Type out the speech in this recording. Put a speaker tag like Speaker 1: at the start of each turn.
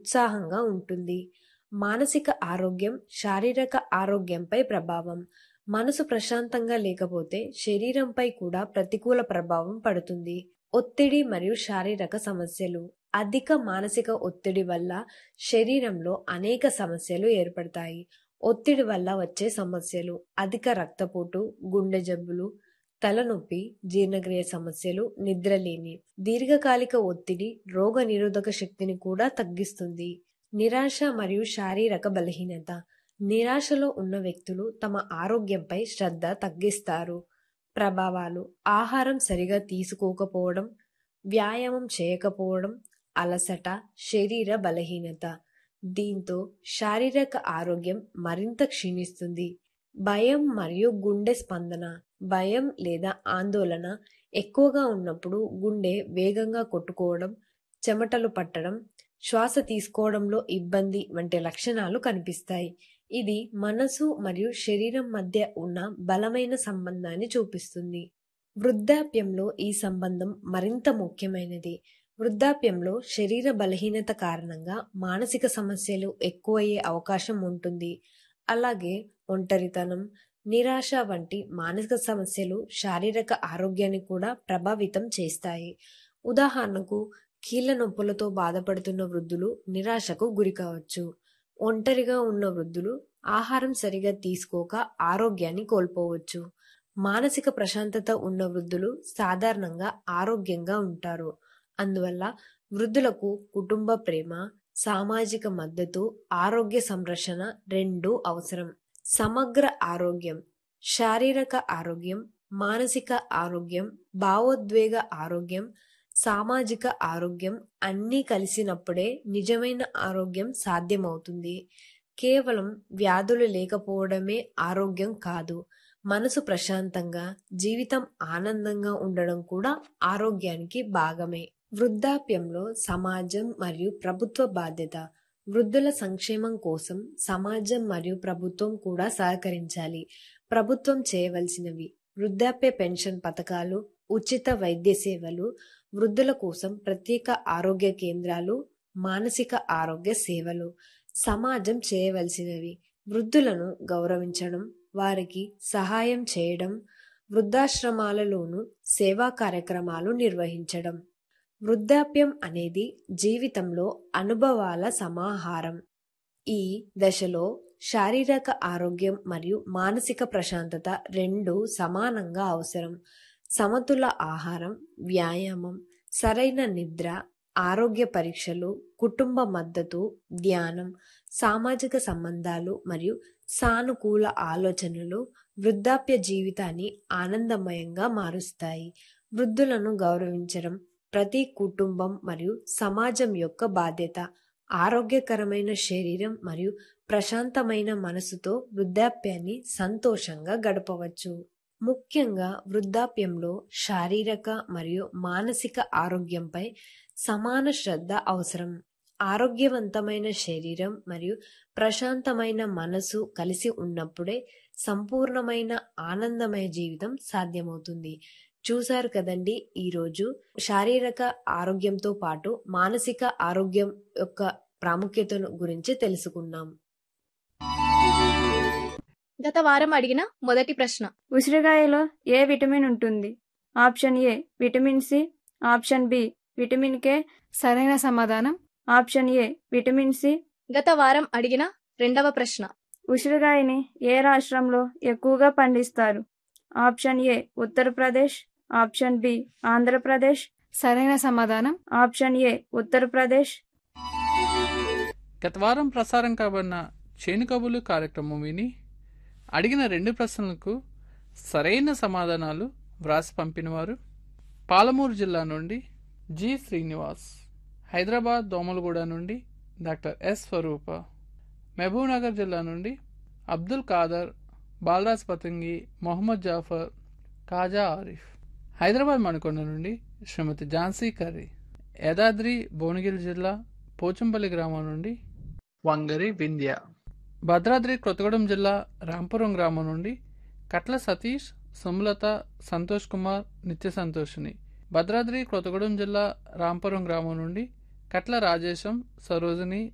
Speaker 1: ఉత్సాహంగా ఉంటుంది మానసిక ఆరోగ్యం శారీరక ఆరోగ్యంపై ప్రభావం మనసు ప్రశాంతంగా లేకపోతే శరీరంపై కూడా ప్రతికూల ప్రభావం పడుతుంది ఒత్తిడి మరియు శారీరక సమస్యలు అధిక మానసిక ఒత్తిడి వల్ల శరీరంలో అనేక సమస్యలు ఏర్పడతాయి ఒత్తిడి వల్ల వచ్చే సమస్యలు అధిక రక్తపోటు గుండె జబ్బులు తలనొప్పి జీర్ణక్రియ సమస్యలు నిద్రలేని దీర్ఘకాలిక ఒత్తిడి రోగ నిరోధక శక్తిని కూడా తగ్గిస్తుంది నిరాశ మరియు శారీరక బలహీనత నిరాశలో ఉన్న వ్యక్తులు తమ ఆరోగ్యంపై శ్రద్ధ తగ్గిస్తారు ప్రభావాలు ఆహారం సరిగా తీసుకోకపోవడం వ్యాయామం చేయకపోవడం అలసట శరీర బలహీనత దీంతో శారీరక ఆరోగ్యం మరింత క్షీణిస్తుంది భయం మరియు గుండె స్పందన భయం లేదా ఆందోళన ఎక్కువగా ఉన్నప్పుడు గుండె వేగంగా కొట్టుకోవడం చెమటలు పట్టడం శ్వాస తీసుకోవడంలో ఇబ్బంది వంటి లక్షణాలు కనిపిస్తాయి ఇది మనసు మరియు శరీరం మధ్య ఉన్న బలమైన సంబంధాన్ని చూపిస్తుంది వృద్ధాప్యంలో ఈ సంబంధం మరింత ముఖ్యమైనది వృద్ధాప్యంలో శరీర బలహీనత కారణంగా మానసిక సమస్యలు ఎక్కువయ్యే అవకాశం ఉంటుంది అలాగే ఒంటరితనం నిరాశ వంటి మానసిక సమస్యలు శారీరక ఆరోగ్యాన్ని కూడా ప్రభావితం చేస్తాయి ఉదాహరణకు కీళ్ల నొప్పులతో బాధపడుతున్న వృద్ధులు నిరాశకు గురి కావచ్చు ఒంటరిగా ఉన్న వృద్ధులు ఆహారం సరిగా తీసుకోక ఆరోగ్యాన్ని కోల్పోవచ్చు మానసిక ప్రశాంతత ఉన్న వృద్ధులు సాధారణంగా ఆరోగ్యంగా ఉంటారు అందువల్ల వృద్ధులకు కుటుంబ ప్రేమ సామాజిక మద్దతు ఆరోగ్య సంరక్షణ రెండూ అవసరం సమగ్ర ఆరోగ్యం శారీరక ఆరోగ్యం మానసిక ఆరోగ్యం భావోద్వేగ ఆరోగ్యం సామాజిక ఆరోగ్యం అన్నీ కలిసినప్పుడే నిజమైన ఆరోగ్యం సాధ్యమవుతుంది కేవలం వ్యాధులు లేకపోవడమే ఆరోగ్యం కాదు మనసు ప్రశాంతంగా జీవితం ఆనందంగా ఉండడం కూడా ఆరోగ్యానికి భాగమే వృద్ధాప్యంలో సమాజం మరియు ప్రభుత్వ బాధ్యత వృద్ధుల సంక్షేమం కోసం సమాజం మరియు ప్రభుత్వం కూడా సహకరించాలి ప్రభుత్వం చేయవలసినవి వృద్ధాప్య పెన్షన్ పథకాలు ఉచిత వైద్య సేవలు వృద్ధుల కోసం ప్రత్యేక ఆరోగ్య కేంద్రాలు మానసిక ఆరోగ్య సేవలు సమాజం చేయవలసినవి వృద్ధులను గౌరవించడం వారికి సహాయం చేయడం వృద్ధాశ్రమాలలోనూ సేవా కార్యక్రమాలు నిర్వహించడం వృద్ధాప్యం అనేది జీవితంలో అనుభవాల సమాహారం ఈ దశలో శారీరక ఆరోగ్యం మరియు మానసిక ప్రశాంతత రెండు సమానంగా అవసరం సమతుల ఆహారం వ్యాయామం సరైన నిద్ర ఆరోగ్య పరీక్షలు కుటుంబ మద్దతు ధ్యానం సామాజిక సంబంధాలు మరియు సానుకూల ఆలోచనలు వృద్ధాప్య జీవితాన్ని ఆనందమయంగా మారుస్తాయి వృద్ధులను గౌరవించడం ప్రతి కుటుంబం మరియు సమాజం యొక్క బాధ్యత ఆరోగ్యకరమైన శరీరం మరియు ప్రశాంతమైన మనసుతో వృద్ధాప్యాన్ని సంతోషంగా గడపవచ్చు ముఖ్యంగా వృద్ధాప్యంలో శారీరక మరియు మానసిక ఆరోగ్యంపై సమాన శ్రద్ధ అవసరం ఆరోగ్యవంతమైన శరీరం మరియు ప్రశాంతమైన మనసు కలిసి ఉన్నప్పుడే సంపూర్ణమైన ఆనందమయ జీవితం సాధ్యమవుతుంది చూశారు కదండి ఈరోజు శారీరక ఆరోగ్యంతో పాటు మానసిక ఆరోగ్యం యొక్క ప్రాముఖ్యతను గురించి తెలుసుకున్నాం
Speaker 2: గత వారం అడిగిన మొదటి ప్రశ్న
Speaker 3: ఉసిరికాయలో ఏ విటమిన్ ఉంటుంది option A vitamin C option B vitamin K
Speaker 4: సరైన సమాధానం
Speaker 3: ఆప్షన్ ఏ విటమిన్ సి
Speaker 2: గత వారం అడిగిన రెండవ ప్రశ్న
Speaker 3: ఉసిరికాయని ఏ రాష్ట్రంలో ఎక్కువగా పండిస్తారు option A Uttar Pradesh option B Andhra Pradesh
Speaker 4: సరైన సమాధానం
Speaker 3: ఆప్షన్ ఏ ఉత్తరప్రదేశ్
Speaker 5: గత వారం ప్రసారం కాబడిన చేను కబులు కార్యక్రమం విని అడిగిన రెండు ప్రశ్నలకు సరైన సమాధానాలు వ్రాసి పంపినవారు పాలమూరు జిల్లా నుండి జి శ్రీనివాస్ హైదరాబాద్ దోమలగూడ నుండి డాక్టర్ ఎస్ స్వరూప మహబూబ్నగర్ జిల్లా నుండి అబ్దుల్ ఖాదర్ బాలరాజ్ పతంగి మొహమ్మద్ జాఫర్ కాజా ఆరిఫ్ హైదరాబాద్ మణికొండ నుండి శ్రీమతి ఝాన్సీ కర్రీ యాదాద్రి భువనగిరి జిల్లా పోచంపల్లి గ్రామం నుండి వంగరి వింధ్య భద్రాద్రి కొత్తగూడెం జిల్లా రాంపురం గ్రామం నుండి కట్ల సతీష్ సుమలత సంతోష్ కుమార్ నిత్య సంతోషిని భద్రాద్రి కొత్తగూడెం జిల్లా రాంపురం గ్రామం నుండి కట్ల రాజేశం సరోజిని